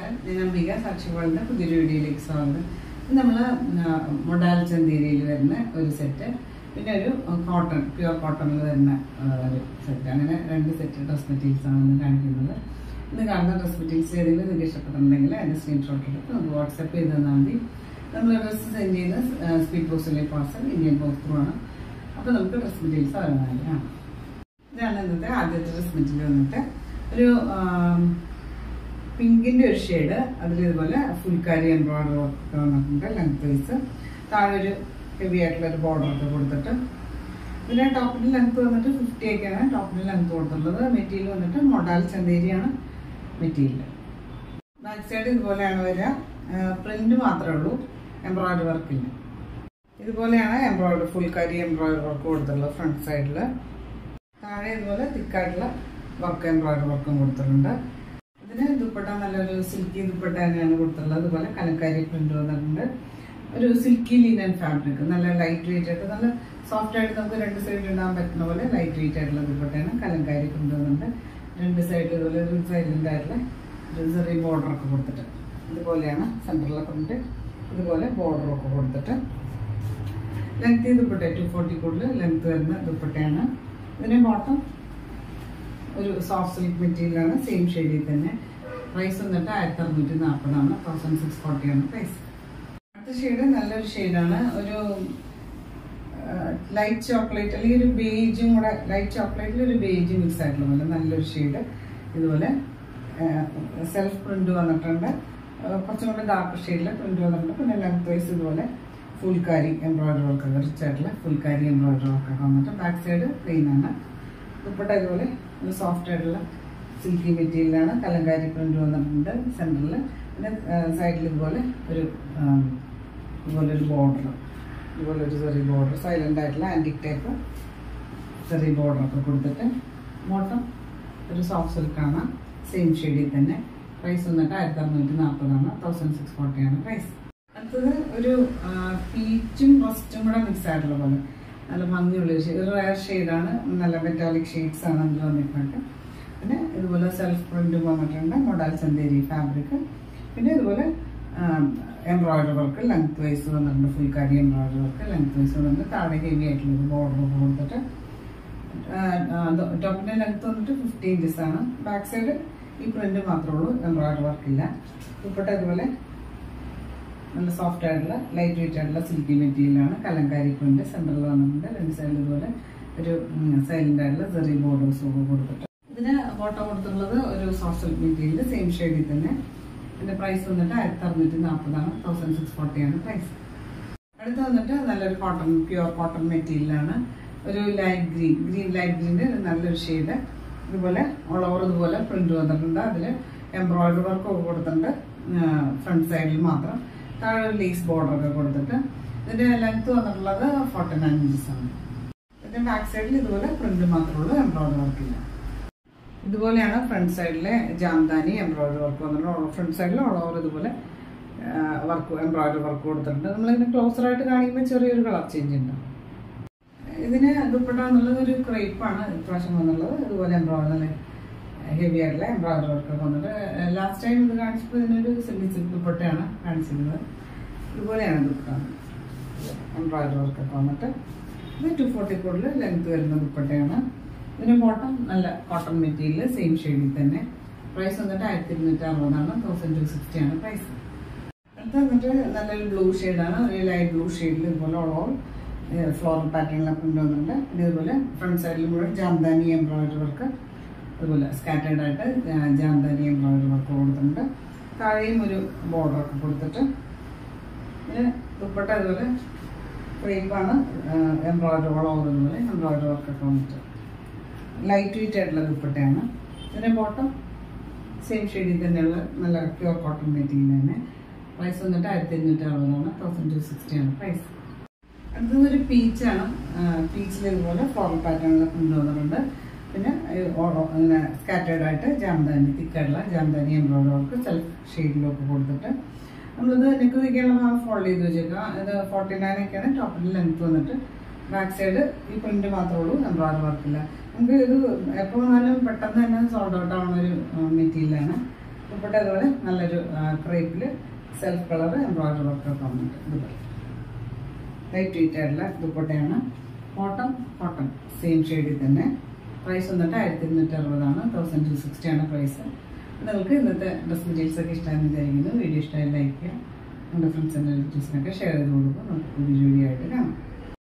നമസ്കാരം ഞാൻ അംബിക സാക്ഷി പോളിന്റെ പുതിയൊരു വീഡിയോയിലേക്ക് സ്വാഗതം നമ്മൾ മൊഡാൽ ചന്തേരിയിൽ വരുന്ന ഒരു സെറ്റ് പിന്നെ ഒരു കോട്ടൺ പ്യുവർ കോട്ടണിൽ വരുന്ന ആ, ഒരു സെറ്റ് അങ്ങനെ രണ്ട് സെറ്റ് ഡ്രസ് മെറ്റീരിയൽസ് ആണ് ഇന്ന് കാണിക്കുന്നത് ഇന്ന് കാണുന്ന ഡ്രസ് മെറ്റീരിയൽസ് ഏതെങ്കിലും നിങ്ങൾക്ക് ഇഷ്ടപ്പെട്ടിട്ടുണ്ടെങ്കിൽ അതിന്റെ സ്ക്രീൻഷോട്ട് എടുത്ത് നമുക്ക് വാട്സപ്പ് ചെയ്ത് തന്നാൽ മതി നമ്മൾ ഡ്രസ്സ് സെൻഡ് ചെയ്യുന്ന സ്പീഡ് പോസ്റ്റിലെ പാർസൽ ഇന്ത്യൻ പോസ്റ്റ് ത്രൂ ആണ് അപ്പോൾ നമുക്ക് ഡ്രസ് മെറ്റീരിയൽസ് അവൈലബിളാണ് ഇതാണ് ഇന്നത്തെ ആദ്യത്തെ ഡ്രസ് മെറ്റീരിയൽ വന്നിട്ട് ഒരു ആം, പിങ്കിന്റെ ഒരു ഷെയ്ഡ് അതിൽ ഇതുപോലെ ഫുൾക്കാരി എംബ്രോയിഡറി വർക്ക് വന്നിട്ടുണ്ട് ലെങ്ത് വൈസ് താഴെ ഒരു ഹെവി ആയിട്ടുള്ള ഒരു ബോർഡർ ഒക്കെ കൊടുത്തിട്ട് ഇതിന്റെ ടോപ്പിന്റെ ലെങ്ത് വന്നിട്ട് ഫിഫ്റ്റി ഒക്കെയാണ് ടോപ്പിന്റെ ലെങ്ത് കൊടുത്തിട്ടുള്ളത് മെറ്റീരിയൽ വന്നിട്ട് മൊഡാൽ ചന്തേരിയാണ് മെറ്റീരിയൽ ബാക്ക് സൈഡ് ഇതുപോലെയാണ് വരിക പ്രിന്റ് മാത്രമേ ഉള്ളൂ എംബ്രോയിഡറി വർക്കില്ല ഇതുപോലെയാണ് എംബ്രോയിഡറി ഫുൾക്കാരി എംബ്രോയിഡറി വർക്ക് കൊടുത്തിട്ടുള്ളത് ഫ്രണ്ട് സൈഡിൽ താഴെ ഇതുപോലെ തിക്കായിട്ടുള്ള വർക്ക് എംബ്രോയിഡറി വർക്കും കൊടുത്തിട്ടുണ്ട് ഇതിന് ദുപ്പട്ട നല്ലൊരു സിൽക്കി ദുപ്പട്ട തന്നെയാണ് കൊടുത്തിട്ടുള്ളത് അതുപോലെ കലക്കാരി പ്രിന്റ് വന്നിട്ടുണ്ട് ഒരു സിൽക്കി ലീനൻ ഫാബ്രിക് നല്ല ലൈറ്റ് വെയിറ്റ് ആയിട്ട് നല്ല സോഫ്റ്റ് ആയിട്ട് നമുക്ക് രണ്ട് സൈഡിൽ ഇടാൻ പറ്റുന്ന പോലെ ലൈറ്റ് വെയിറ്റ് ആയിട്ടുള്ള ദുപ്പട്ടയാണ് കലങ്കാരി പ്രിന്റ് വന്നിട്ടുണ്ട് രണ്ട് സൈഡിൽ ഇതുപോലെ ഒരു സൈലന്റ് ആയിട്ടുള്ള ഒരു ചെറിയ ബോർഡർ ഒക്കെ കൊടുത്തിട്ട് ഇതുപോലെയാണ് സെൻട്രലിലെ പ്രിന്റ് ഇതുപോലെ ബോർഡർ ഒക്കെ കൊടുത്തിട്ട് ലെങ്ത് ദുപ്പട്ട ടു ഫോർട്ടി കൂടുതൽ ലെങ്ത് വരുന്ന ദുപ്പട്ടയാണ് ഇതിന് ബോട്ടം ഒരു സോഫ്റ്റ് സിൽക്ക് മെറ്റീരിയലാണ് സെയിം ഷെയ്ഡിൽ തന്നെ പ്രൈസ് വന്നിട്ട് ആയിരത്തി അറുന്നൂറ്റി നാൽപ്പതാണ് തൗസൻഡ് സിക്സ് ഫോർട്ടിയാണ് പ്രൈസ് അടുത്ത ഷെയ്ഡ് നല്ലൊരു ഷെയ്ഡാണ് ഒരു ലൈറ്റ് ചോക്ലേറ്റ് അല്ലെങ്കിൽ ഒരു ബേജും കൂടെ ലൈറ്റ് ചോക്ലേറ്റിൽ ഒരു ബേജ് മിക്സ് ആയിട്ടുള്ള പോലെ നല്ലൊരു ഷെയ്ഡ് ഇതുപോലെ സെൽഫ് പ്രിന്റ് വന്നിട്ടുണ്ട് ആ, കുറച്ചും കൂടെ ഡാർക്ക് ഷെയ്ഡിൽ പ്രിന്റ് വന്നിട്ടുണ്ട് പിന്നെ ലെങ്ത് വൈസ് ഇതുപോലെ ഫുൾക്കാരി എംബ്രോയിഡറി വർക്ക് റിച്ച് ആയിട്ടുള്ള ഫുൾക്കാരി എംബ്രോയിഡറി വർക്ക് ഒക്കെ വന്നിട്ട് ബാക്ക് സൈഡ് പ്ലെയിൻ ആണ് ദുപ്പട്ട ഇതുപോലെ ഒരു സോഫ്റ്റ് ആയിട്ടുള്ള സിൽക്കി മെറ്റീരിയലാണ് കലങ്കാരി പ്രിന്റ് വന്നിട്ടുണ്ട് സെൻറ്ററിൽ പിന്നെ സൈഡിൽ ഇതുപോലെ ഒരു ആം, ഇതുപോലെ ഒരു ബോർഡർ ഇതുപോലെ ഒരു ചെറിയ ബോർഡർ സൈലന്റ് ആയിട്ടുള്ള ആൻറ്റിക് ടൈപ്പ് ചെറിയ ബോർഡർ ഒക്കെ കൊടുത്തിട്ട് ബോട്ടം ഒരു സോഫ്റ്റ് സിൽക്കാണ് സെയിം ഷെയ്ഡിൽ തന്നെ പ്രൈസ് വന്നിട്ട് ആയിരത്തി അറുന്നൂറ്റി നാൽപ്പതാണ് തൗസൻഡ് സിക്സ് ഫോർട്ടിയാണ് പ്രൈസ് അടുത്തത് ഒരു പീച്ചും റസ്റ്റും കൂടെ മിക്സ് ആയിട്ടുള്ള പോലെ നല്ല ഭംഗിയുള്ള ഷെയ്ഡ് ഒരു റയർ ഷെയ്ഡാണ് നല്ല മെറ്റാലിക് ഷെയ്ഡ്സ് ആണ് അതിൽ വന്നിട്ടുണ്ട് പിന്നെ ഇതുപോലെ സെൽഫ് പ്രിന്റ് വന്നിട്ടുണ്ട് മൊഡാൽ ചന്തേരി ഫാബ്രിക് പിന്നെ ഇതുപോലെ എംബ്രോയിഡറി വർക്ക് ലെങ്ത് വൈസ് വന്നിട്ടുണ്ട് phulkari embroidery work length wise വന്നിട്ട് താഴെ ഹെവി ആയിട്ടുള്ള ബോർഡർ കൊടുത്തിട്ട് ടോപ്പിന്റെ ലെങ്ത് വന്നിട്ട് ഫിഫ്റ്റി ഇഞ്ചസ് ആണ് ബാക്ക് സൈഡ് ഈ പ്രിന്റ് മാത്രമേ ഉള്ളൂ എംബ്രോയിഡറി വർക്കില്ല ദുപ്പട്ട ഇതുപോലെ നല്ല സോഫ്റ്റ് ആയിട്ടുള്ള ലൈറ്റ് വെയിറ്റ് ആയിട്ടുള്ള സിൽക്കി മെറ്റീരിയലാണ് കലങ്കാരി പ്രിന്റ് സെന്ററിൽ വന്നിട്ടുണ്ട് രണ്ട് സൈഡിൽ ഇതുപോലെ ഒരു സൈലന്റ് ആയിട്ടുള്ള ചെറിയ ബോർഡേഴ്സ് ഒക്കെ കൊടുത്തിട്ട് ഇതിന് ഫോട്ടോ കൊടുത്തിട്ടുള്ളത് ഒരു സോഫ്റ്റ് സിൽക്ക് മെറ്റീരിയൽ സെയിം ഷെയ്ഡിൽ തന്നെ ഇതിന്റെ പ്രൈസ് വന്നിട്ട് ആയിരത്തി അറുന്നൂറ്റി നാൽപ്പതാണ് തൗസൻഡ് സിക്സ് ഫോർട്ടിയാണ് പ്രൈസ് അടുത്ത് വന്നിട്ട് നല്ലൊരു കോട്ടൺ പ്യുവർ കോട്ടൺ മെറ്റീരിയലാണ് ഒരു ലൈറ്റ് ഗ്രീൻ ഗ്രീൻ ലൈറ്റ് ഗ്രീൻ്റെ നല്ലൊരു ഷെയ്ഡ് ഇതുപോലെ ഓൾ ഓവർ ഇതുപോലെ പ്രിന്റ് വന്നിട്ടുണ്ട് അതിൽ എംബ്രോയിഡറി വർക്ക് ഒക്കെ കൊടുത്തിട്ടുണ്ട് ഫ്രണ്ട് സൈഡിൽ മാത്രം താഴെ ഒരു ലേസ് ബോർഡർ ഒക്കെ കൊടുത്തിട്ട് ഇതിന്റെ ലെങ്ത് വന്നിട്ടുള്ളത് ഫോർട്ടി നയൻ ഇഞ്ചസ് ആണ് ഇതിന്റെ ബാക്ക് സൈഡിൽ ഇതുപോലെ പ്രിന്റ് മാത്രമേ ഉള്ളൂ എംബ്രോയിഡറി വർക്കില്ല ഇതുപോലെയാണ് ഫ്രണ്ട് സൈഡിലെ ജാംദാനി എംബ്രോയിഡറി വർക്ക് വന്നിട്ടുണ്ട് ഫ്രണ്ട് സൈഡിൽ ഓൾ ഓവർ ഇതുപോലെ വർക്ക് എംബ്രോയിഡറി വർക്ക് കൊടുത്തിട്ടുണ്ട് നമ്മളിതിന് ക്ലോസർ ആയിട്ട് കാണിക്കുമ്പോൾ ചെറിയൊരു കളർ ചേഞ്ച് ഉണ്ടാവും ഇതിന് ദുപ്പട്ട എന്നുള്ളത് ഒരു ക്രേപ്പാണ് ഇപ്രാവശ്യം വന്നുള്ളത് ഇതുപോലെ എംബ്രോയിഡറി ഹെവി ആയിട്ടുള്ള എംബ്രോയിഡറി വർക്ക് ഒക്കെ വന്നിട്ട് ലാസ്റ്റ് ടൈം ഇത് കാണിച്ചപ്പോൾ ഇതിനൊരു സെമി സിൽക്ക് ദുപ്പട്ടയാണ് കാണിച്ചിരുന്നത് ഇതുപോലെയാണ് ദുപ്പട്ട എംബ്രോയിഡറി വർക്ക് ഒക്കെ വന്നിട്ട് ഇത് ടു ഫോർട്ടി കൂടുതൽ ലെങ്ത് വരുന്ന ദുപ്പട്ടയാണ് ഇതിന് ബോട്ടം നല്ല കോട്ടൺ മെറ്റീരിയൽ സെയിം ഷെയ്ഡിൽ തന്നെ പ്രൈസ് വന്നിട്ട് ആയിരത്തി ഇരുന്നൂറ്റി അറുപതാണ് തൗസൻഡ് ടു സിക്സ്റ്റി ആണ് പ്രൈസ് അടുത്ത വന്നിട്ട് നല്ലൊരു ബ്ലൂ ഷെയ്ഡാണ് ഒരു ലൈറ്റ് ബ്ലൂ ഷെയ്ഡിൽ ഇതുപോലെ ഓൾ ഫ്ലോറൽ പാറ്റേണിലെ പ്രിന്റ് വന്നിട്ടുണ്ട് പിന്നെ ഇതുപോലെ ഫ്രണ്ട് സൈഡിൽ മുഴുവൻ ജാംദാനി എംബ്രോയിഡറി വർക്ക് അതുപോലെ സ്കാറ്റേഡ് ആയിട്ട് ജാ- ജാംദാനി എംബ്രോയിഡറി വർക്ക് കൊടുത്തിട്ടുണ്ട് താഴെയും ഒരു ബോർഡർ ഒക്കെ കൊടുത്തിട്ട് പിന്നെ ദുപ്പട്ട ഇതുപോലെ ക്രേപ്പാണ് എംബ്രോയിഡറി ഓൾ ഓവർ ഇതുപോലെ എംബ്രോയിഡറി വർക്കൊക്കെ വന്നിട്ട് ലൈറ്റ് വെയിറ്റ് ആയിട്ടുള്ള ദുപ്പട്ടയാണ് ഇതിന്റെ ബോട്ടം സെയിം ഷെയ്ഡിൽ തന്നെയുള്ള നല്ല പ്യുവർ കോട്ടൺ മെറ്റീരിയൽ തന്നെ പ്രൈസ് വന്നിട്ട് ആയിരത്തി അഞ്ഞൂറ്റി അറുപതാണ് തൗസൻഡ് ടു സിക്സ്റ്റി ആണ് പ്രൈസ് അടുത്തത് ഒരു പീച്ചാണ് പീച്ചിൽ ഇതുപോലെ ഫ്ലോറൽ പാറ്റേണിൽ കൊണ്ടുവന്നിട്ടുണ്ട് പിന്നെ ഈ ഓ- ഇങ്ങനെ സ്കാറ്റേഡ് ആയിട്ട് ജാംദാനി തിക്കായിട്ടുള്ള ജാംദാനി എംബ്രോയിഡറി വർക്ക് സെൽഫ് ഷെയ്ഡിലൊക്കെ കൊടുത്തിട്ട് നമ്മളിത് നെക്ക് നിൽക്കാനുള്ള ഭാഗം ഫോൾഡ് ചെയ്ത് വെച്ചേക്കാം ഇത് ഫോർട്ടി നയൻ ഒക്കെയാണ് ടോപ്പിൽ ലെങ്ത് വന്നിട്ട് ബാക്ക് സൈഡ് ഈ പ്രിന്റ് മാത്രമേ ഉള്ളൂ എംബ്രോയിഡറി വർക്കില്ല നമുക്ക് ഇത് എപ്പോൾ വന്നാലും പെട്ടെന്ന് തന്നെ സോൾഡ് ഔട്ട് ആവുന്ന ഒരു മെറ്റീരിയലാണ് ദുപ്പട്ട അതുപോലെ നല്ലൊരു ക്രേപ്പിൽ സെൽഫ് കളർ എംബ്രോയിഡറി വർക്ക് ഒക്കെ വന്നിട്ട് ദുപ്പട്ട ലൈറ്റ് വെയിറ്റ് ആയിട്ടുള്ള ദുപ്പട്ടയാണ് കോട്ടൺ കോട്ടൺ സെയിം ഷെയ്ഡിൽ തന്നെ പ്രൈസ് വന്നിട്ട് ആയിരത്തി ഇരുന്നൂറ്റി അറുപതാണ് തൗസൻഡ് ടു സിക്സ്റ്റി ആണ് പ്രൈസ് നിങ്ങൾക്ക് ഇന്നത്തെ ഡ്രസ് മെറ്റീരിയൽസ് ഒക്കെ ഇഷ്ടമായെന്ന് വിചാരിക്കുന്നു വീഡിയോ ഇഷ്ടമായി ലൈക്ക് ചെയ്യുക നമ്മുടെ ഫ്രണ്ട്സിൻ്റെ റിലേറ്റീവ്സിനൊക്കെ ഷെയർ ചെയ്ത് കൊടുക്കും നമുക്ക് പുതിയ വീഡിയോ ആയിട്ട് കാണാം